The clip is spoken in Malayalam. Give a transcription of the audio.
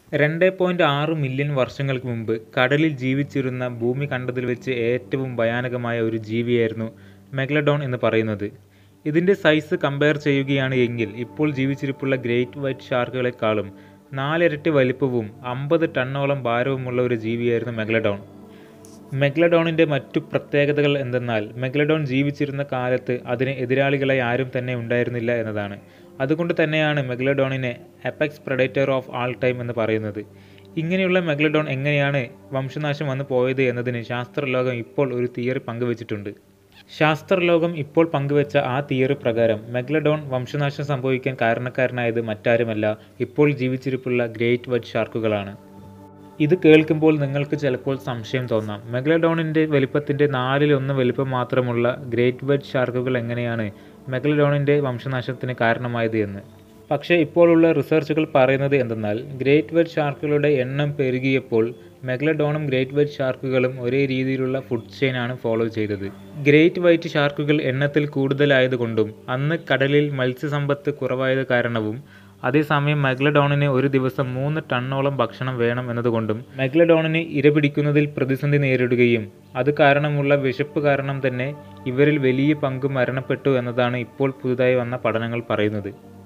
രണ്ട് പോയിന്റ് ആറ് മില്യൺ വർഷങ്ങൾക്ക് മുമ്പ് കടലിൽ ജീവിച്ചിരുന്ന ഭൂമി കണ്ടതിൽ വെച്ച് ഏറ്റവും ഭയാനകമായ ഒരു ജീവിയായിരുന്നു മെഗലഡോൺ എന്ന് പറയുന്നത് ഇതിൻ്റെ സൈസ് കമ്പയർ ചെയ്യുകയാണ് എങ്കിൽ ഇപ്പോൾ ജീവിച്ചിരിപ്പുള്ള ഗ്രേറ്റ് വൈറ്റ് ഷാർക്കുകളെക്കാളും നാലിരട്ടി വലിപ്പവും അമ്പത് ടണ്ണോളം ഭാരവുമുള്ള ഒരു ജീവിയായിരുന്നു മെഗലഡോൺ മെഗ്ലഡോണിൻ്റെ മറ്റു പ്രത്യേകതകൾ എന്തെന്നാൽ മെഗ്ലഡോൺ ജീവിച്ചിരുന്ന കാലത്ത് അതിന് എതിരാളികളായി ആരും തന്നെ ഉണ്ടായിരുന്നില്ല എന്നതാണ് അതുകൊണ്ട് തന്നെയാണ് മെഗ്ലഡോണിനെ apex predator of all time എന്ന് പറയുന്നത് ഇങ്ങനെയുള്ള മെഗ്ലഡോൺ എങ്ങനെയാണ് വംശനാശം വന്നു പോയത് എന്നതിന് ശാസ്ത്രലോകം ഇപ്പോൾ ഒരു തിയറി പങ്കുവച്ചിട്ടുണ്ട് ശാസ്ത്രലോകം ഇപ്പോൾ പങ്കുവച്ച ആ തിയറി പ്രകാരം മെഗ്ലഡോൺ വംശനാശം സംഭവിക്കാൻ കാരണക്കാരനായത് മറ്റാരുമല്ല ഇപ്പോൾ ജീവിച്ചിരിപ്പുള്ള ഗ്രേറ്റ് വൈറ്റ് ഷാർക്കുകളാണ് ഇത് കേൾക്കുമ്പോൾ നിങ്ങൾക്ക് ചിലപ്പോൾ സംശയം തോന്നാം മെഗലഡോണിൻ്റെ വലിപ്പത്തിൻ്റെ നാലിലൊന്ന് വലിപ്പം മാത്രമുള്ള ഗ്രേറ്റ് വൈറ്റ് ഷാർക്കുകൾ എങ്ങനെയാണ് മെഗലഡോണിൻ്റെ വംശനാശത്തിന് കാരണമായത് എന്ന് പക്ഷേ ഇപ്പോഴുള്ള റിസർച്ചുകൾ പറയുന്നത് എന്തെന്നാൽ ഗ്രേറ്റ് വൈറ്റ് ഷാർക്കുകളുടെ എണ്ണം പെരുകിയപ്പോൾ മെഗലഡോണും ഗ്രേറ്റ് വൈറ്റ് ഷാർക്കുകളും ഒരേ രീതിയിലുള്ള ഫുഡ് ചെയിനാണ് ഫോളോ ചെയ്തത് ഗ്രേറ്റ് വൈറ്റ് ഷാർക്കുകൾ എണ്ണത്തിൽ കൂടുതലായതുകൊണ്ടും അന്ന് കടലിൽ മത്സ്യസമ്പത്ത് കുറവായത് കാരണവും അതേസമയം മെഗ്ലഡോണിന് ഒരു ദിവസം മൂന്ന് ടണ്ണോളം ഭക്ഷണം വേണം എന്നതുകൊണ്ടും മെഗ്ലഡോണിന് ഇരപിടിക്കുന്നതിൽ പ്രതിസന്ധി നേരിടുകയും അത് കാരണമുള്ള വിശപ്പ് കാരണം തന്നെ ഇവരിൽ വലിയ പങ്ക് മരണപ്പെട്ടു എന്നതാണ് ഇപ്പോൾ പുതുതായി വന്ന പഠനങ്ങൾ പറയുന്നത്